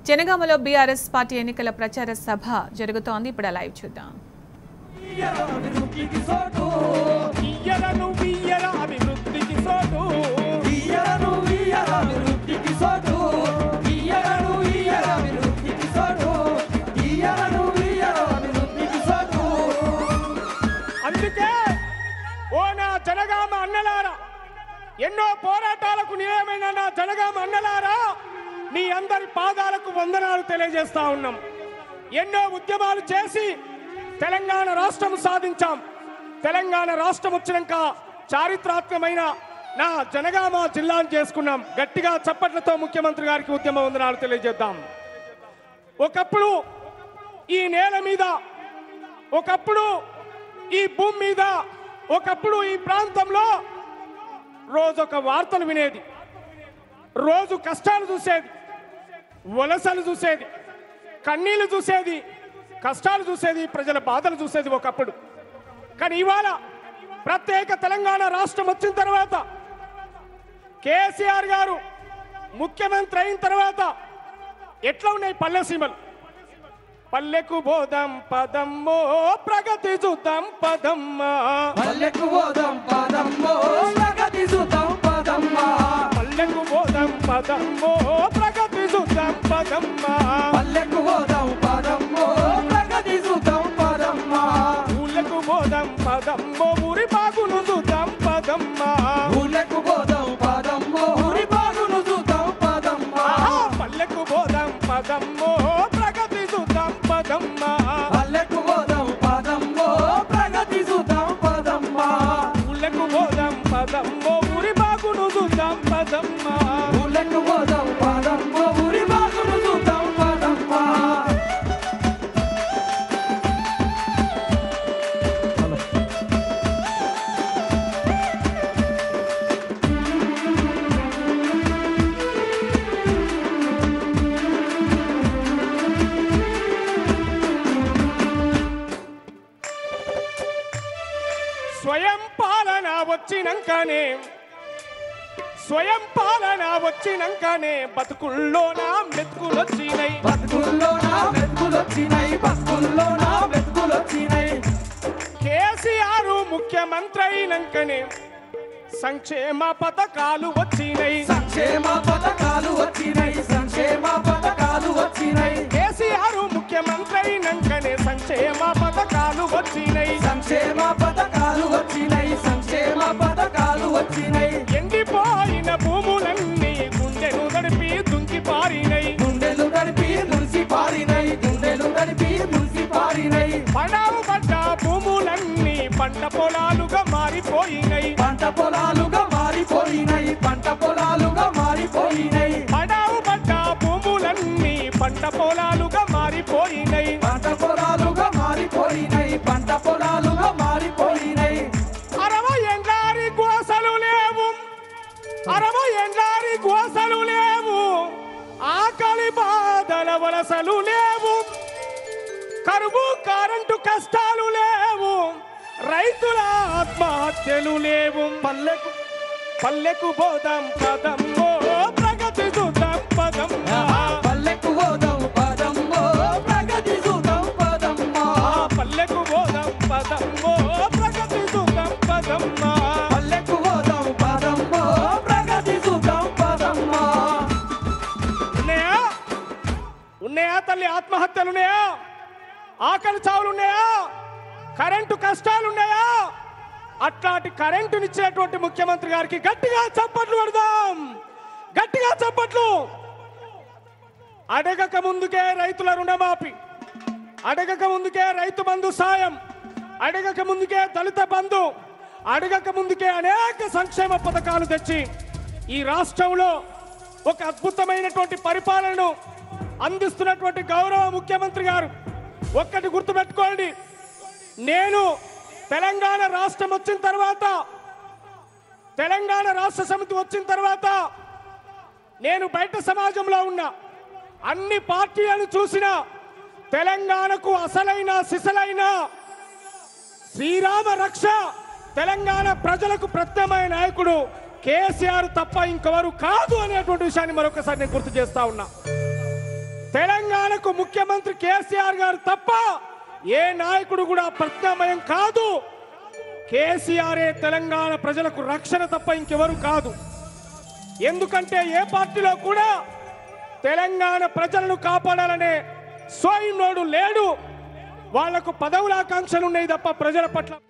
జనగామలో BRS party ఎన్నికల ప్రచార సభ జరుగుతోంది ఇప్పుడు ఆ లైవ్ చూద్దాం ఇయ్యలను వియ్యల అభివృద్ధికి సోటు ఇయ్యలను ఇయ్యల అభివృద్ధికి సోటు ఇయ్యలను ఇయ్యల అభివృద్ధికి సోటు ఇయ్యలను ఇయ్యల అభివృద్ధికి సోటు అందుకే ఓ నా జనగామ అన్నలారా ఎన్నో పోరాటాలకు నిలయమైన నా జనగామ అన్నలారా మీ అందరి పాదాలకు వందనాలు తెలియజేస్తా ఉన్నాం ఎన్నో ఉద్యమాలు చేసి తెలంగాణ రాష్ట్రం సాధించాం తెలంగాణ రాష్ట్రం వచ్చినాక చారిత్రాత్మకమైన నా జనగామ జిల్లాను చేసుకున్నాం గట్టిగా చప్పట్లతో ముఖ్యమంత్రి గారికి ఉద్యమ వందనాలు తెలియజేద్దాం ఒకప్పుడు ఈ నేల మీద ఒకప్పుడు ఈ భూమి మీద ఒకప్పుడు ఈ ప్రాంతంలో రోజు ఒక వార్తలు వినేది రోజు కష్టాలు చూసేది వలసలు చూసేది కన్నీళ్లు చూసేది కష్టాలు చూసేది ప్రజల బాధలు చూసేది ఒకప్పుడు కానీ ఇవాళ ప్రత్యేక తెలంగాణ రాష్ట్రం వచ్చిన తర్వాత కేసీఆర్ గారు ముఖ్యమంత్రి అయిన తర్వాత ఎట్లా ఉన్నాయి పల్లె సీమలు పల్లెకు బోధం పదమ్మో ప్రగతి చూద్దాం పదమ్మా పల్లెకు పోదాం పదమ్మో ప్రగతి చూద్దాం పదమ్మా పల్లెకు బోధం పదమ్మో ప్రగతి చూద్దాం పదమ్మా పల్లెకు పోదాం పదమ్మో ప్రగతి చూద్దాం పదమ్మా ఊళ్ళకు బోధం పదమ్మో ఊరి బాగును చూద్దాం పదమ్మా ఊళ్ళకు పోదాం పదమ్మో ఊరి బాగును చూద్దాం పదమ్మా ఆహా! పల్లెకు బోధం పదమ్మో ప్రగతి చూద్దాం పదమ్మా పల్లెకు పోదాం పదమ్మో ప్రగతి చూద్దాం పదమ్మా ఊళ్ళకు బోధం పదమ్మో ఊరి బాగును చూద్దాం పదమ్మా ఊళ్ళకు పోదాం పదమ్మో ఊరి బాగును చూద్దాం పదమ్మా స్వయం పాలన వచ్చినాకనే స్వయం పాలన వచ్చినాకనే బతుకుల్లోన మెతుకులొచ్చినాయి బతుకుల్లో నా వెతుకులొచ్చినాయి బతుకుల్లో నా వెతుకులొచ్చినాయి కేసీఆర్ ముఖ్యమంత్రి అయినాకనే సంక్షేమ పథకాలు వచ్చినాయి సంక్షేమ పథకాలు వచ్చినాయి సంక్షేమ పథకాలు వచ్చినాయి కేసీఆర్ ముఖ్యమంత్రి అయినాకనే సంక్షేమ పథకాలు వచ్చినాయి సంక్షేమ పథకాలు వచ్చినాయి సంక్షేమ పథకాలు వచ్చినాయి ఎండిపోయిన భూములన్నీ గుండెను తడిపి దుంకి పారినాయి గుండెలు తడిపి మురిసి పారినాయి గుండెలు తడిపి మురిసి పారినాయి పడావు పడ్డ భూములన్నీ పంట పొలాలుగా మారిపోయినాయి పంట పొలాలుగా మారిపోయినాయి పంట పొలాలుగా మారిపోయినాయి పడావు పడ్డ భూములన్నీ పంట పొలాలుగా మారిపోయినాయి పంట పొలాలుగా మారిపోయినాయి పంట పొలాలుగా మారిపోయినాయి అరవై ఎండారి గోసలు లేవు అరవై ఎండారి గోసలు లేవు ఆకలి బాధల వలసలు లేవు కరువు కరెంటు కష్టాలు లేవు రైతుల ఆత్మహత్యలు లేవు పల్లెకు పల్లెకు పోదాం పదమ్మో ప్రగతి చూద్దాం పదమ్మా పల్లెకు పోదాం పదమ్మో ప్రగతి చూద్దాం పదమ్మా పల్లెకు పోదాం పదమ్మో ప్రగతి చూద్దాం పదమ్మా పల్లెకు పోదాం పదమ్మో ప్రగతి చూద్దాం పదమ్మా ఉన్నాయా ఉన్నాయా తల్లి ఆత్మహత్యలు ఉన్నాయా ఆకలి చావులు ఉన్నాయా కరెంటు కష్టాలు ఉన్నాయా అట్లాంటి కరెంటునిచ్చినటువంటి ముఖ్యమంత్రి గారికి గట్టిగా చప్పట్లు పెడదాం గట్టిగా చప్పట్లు అడగక ముందుకే రైతుల రుణమాఫీ అడగక ముందుకే రైతు బంధు సాయం అడగక ముందుకే దళిత బంధు అడగక ముందుకే అనేక సంక్షేమ పథకాలు తెచ్చి ఈ రాష్ట్రంలో ఒక అద్భుతమైనటువంటి పరిపాలనను అందిస్తున్నటువంటి గౌరవ ముఖ్యమంత్రి గారు ఒక్కటి గుర్తుపెట్టుకోండి నేను తెలంగాణ రాష్ట్రం వచ్చిన తర్వాత తెలంగాణ రాష్ట్ర సమితి వచ్చిన తర్వాత నేను బయట సమాజంలో ఉన్నా అన్ని పార్టీలను చూసిన తెలంగాణకు అసలైన సిసలైన శ్రీరామ రక్ష తెలంగాణ ప్రజలకు ప్రత్యమైన నాయకుడు కేసీఆర్ తప్ప ఇంకెవరు కాదు అనేటువంటి విషయాన్ని మరొకసారి నేను గుర్తు చేస్తా ఉన్నా తెలంగాణకు ముఖ్యమంత్రి కేసీఆర్ గారు తప్ప ఏ నాయకుడు కూడా ప్రత్యామ్నాయం కాదు కేసీఆరే తెలంగాణ ప్రజలకు రక్షణ తప్ప ఇంకెవరు కాదు ఎందుకంటే ఏ పార్టీలో కూడా తెలంగాణ ప్రజలను కాపాడాలనే స్వయంలోడు లేడు వాళ్లకు పదవుల ఆకాంక్షలు ఉన్నాయి తప్ప ప్రజల పట్ల